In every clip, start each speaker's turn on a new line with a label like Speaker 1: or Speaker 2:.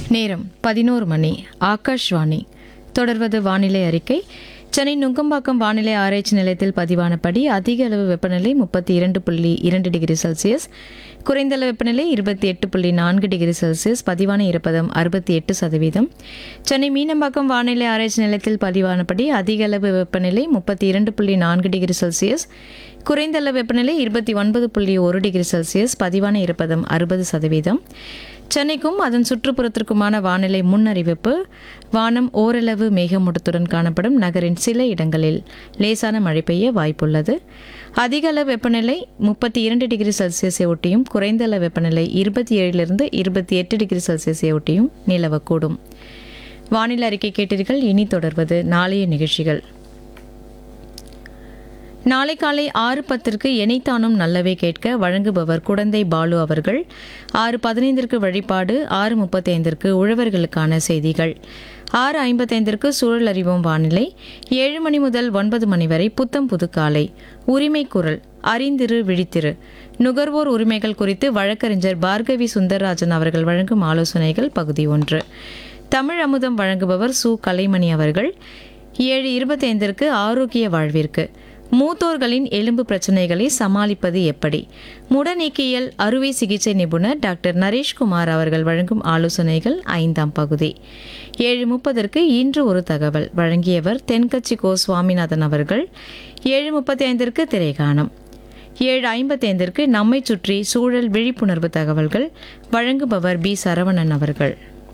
Speaker 1: நேரம் பதினோரு மணி ஆகாஷ்வாணி தொடர்வது வானிலை அறிக்கை சென்னை நுங்கம்பாக்கம் வானிலை ஆராய்ச்சி நிலையத்தில் பதிவானபடி அதிக அளவு வெப்பநிலை முப்பத்தி இரண்டு புள்ளி இரண்டு டிகிரி செல்சியஸ் குறைந்த அளவு வெப்பநிலை இருபத்தி எட்டு புள்ளி நான்கு டிகிரி செல்சியஸ் பதிவான ஈரப்பதம் அறுபத்தி எட்டு சதவீதம் சென்னை மீனம்பாக்கம் வானிலை ஆராய்ச்சி நிலையத்தில் பதிவானபடி அதிக அளவு வெப்பநிலை முப்பத்தி இரண்டு புள்ளி நான்கு டிகிரி செல்சியஸ் குறைந்த அளவு வெப்பநிலை இருபத்தி ஒன்பது புள்ளி ஒரு டிகிரி செல்சியஸ் பதிவான ஈரப்பதம் அறுபது சதவீதம் சென்னைக்கும் அதன் சுற்றுப்புறத்திற்குமான வானிலை முன்னறிவிப்பு வானம் ஓரளவு மேகமூட்டத்துடன் காணப்படும் நகரின் சில இடங்களில் லேசான மழை பெய்ய வாய்ப்புள்ளது அதிக அளவு வெப்பநிலை முப்பத்தி இரண்டு டிகிரி செல்சியஸை ஒட்டியும் குறைந்த அளவு வெப்பநிலை இருபத்தி ஏழிலிருந்து இருபத்தி எட்டு டிகிரி செல்சியஸை ஒட்டியும் நிலவக்கூடும் வானிலை அறிக்கை கேட்டீர்கள் இனி தொடர்வது நாளைய நிகழ்ச்சிகள் நாளை காலை ஆறு பத்திற்கு எனைத்தானும் நல்லவே கேட்க வழங்குபவர் குடந்தை பாலு அவர்கள் ஆறு பதினைந்திற்கு வழிபாடு ஆறு முப்பத்தைந்திற்கு உழவர்களுக்கான செய்திகள் ஆறு ஐம்பத்தைந்திற்கு சூழல் அறிவோம் வானிலை ஏழு மணி முதல் ஒன்பது மணி வரை புத்தம் புது காலை உரிமை குரல் அறிந்திரு விழித்திரு நுகர்வோர் உரிமைகள் குறித்து வழக்கறிஞர் பார்கவி சுந்தரராஜன் அவர்கள் வழங்கும் ஆலோசனைகள் பகுதி ஒன்று தமிழ் அமுதம் வழங்குபவர் சு கலைமணி அவர்கள் ஏழு இருபத்தைந்திற்கு ஆரோக்கிய வாழ்விற்கு மூத்தோர்களின் எலும்பு பிரச்சனைகளை சமாளிப்பது எப்படி முடநீக்கியல் அறுவை சிகிச்சை நிபுணர் டாக்டர் நரேஷ்குமார் அவர்கள் வழங்கும் ஆலோசனைகள் ஐந்தாம் பகுதி ஏழு முப்பதற்கு இன்று ஒரு தகவல் வழங்கியவர் தென்கட்சி கோ சுவாமிநாதன் அவர்கள் ஏழு முப்பத்தி ஐந்திற்கு திரைகாணம் ஏழு ஐம்பத்தைந்திற்கு நம்மை சுற்றி சூழல் விழிப்புணர்வு தகவல்கள் வழங்குபவர் பி சரவணன் அவர்கள்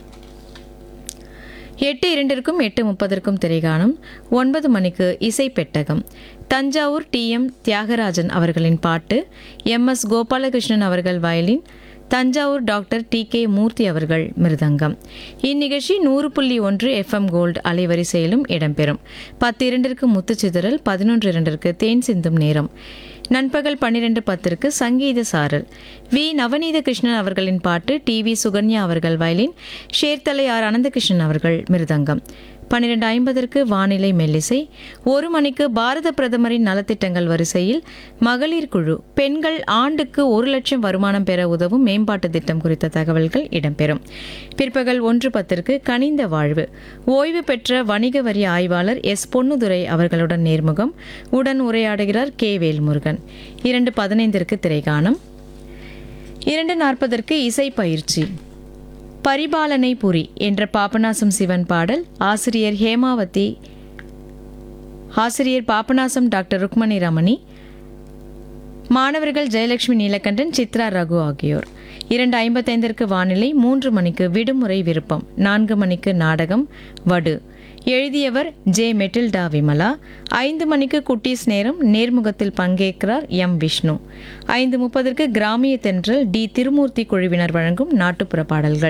Speaker 1: எட்டு இரண்டிற்கும் எட்டு முப்பதற்கும் திரைகாணும் ஒன்பது மணிக்கு இசை பெட்டகம் தஞ்சாவூர் டி எம் தியாகராஜன் அவர்களின் பாட்டு எம் எஸ் கோபாலகிருஷ்ணன் அவர்கள் violin Thanjavur doctor T K Murthy அவர்கள் மிருதங்கம் இந்நிகழ்ச்சி நூறு புள்ளி ஒன்று எஃப்எம் கோல்டு அலைவரிசையிலும் இடம்பெறும் பத்து இரண்டிற்கு முத்துச்சிதறல் பதினொன்று இரண்டிற்கு தேன் சிந்தும் நேரம் நண்பகல் பன்னிரெண்டு பத்திற்கு சங்கீத சாரல் வி நவநீத கிருஷ்ணன் அவர்களின் பாட்டு டி வி சுகன்யா அவர்கள் வயலின் ஷேர்தலை ஆர் அனந்தகிருஷ்ணன் அவர்கள் மிருதங்கம் பன்னிரெண்டு ஐம்பதற்கு வானிலை மெல்லிசை ஒரு மணிக்கு பாரத பிரதமரின் நலத்திட்டங்கள் வரிசையில் மகளிர் குழு பெண்கள் ஆண்டுக்கு ஒரு லட்சம் வருமானம் பெற உதவும் மேம்பாட்டு திட்டம் குறித்த தகவல்கள் இடம்பெறும் பிற்பகல் ஒன்று பத்திற்கு கனிந்த வாழ்வு ஓய்வு பெற்ற வணிக வரி ஆய்வாளர் எஸ் பொன்னுதுரை அவர்களுடன் நேர்முகம் உடன் உரையாடுகிறார் கே வேல்முருகன் இரண்டு பதினைந்திற்கு திரைகாணம் இரண்டு நாற்பதற்கு இசை பயிற்சி பரிபாலனை புரி என்ற பாபநாசம் சிவன் பாடல் ஆசிரியர் ஹேமாவதி ஆசிரியர் பாபநாசம் டாக்டர் ருக்மணி ரமணி மாணவர்கள் ஜெயலட்சுமி நீலகண்டன் சித்ரா ரகு ஆகியோர் இரண்டு ஐம்பத்தைந்திற்கு வானிலை மூன்று மணிக்கு விடுமுறை விருப்பம் நான்கு மணிக்கு நாடகம் வடு எழுதியவர் ஜே மெட்டில்டா விமலா ஐந்து மணிக்கு குட்டீஸ் நேரம் நேர்முகத்தில் பங்கேற்கிறார் எம் விஷ்ணு ஐந்து முப்பதற்கு கிராமிய தென்றல் டி திருமூர்த்தி குழுவினர் வழங்கும் நாட்டுப்புற பாடல்கள்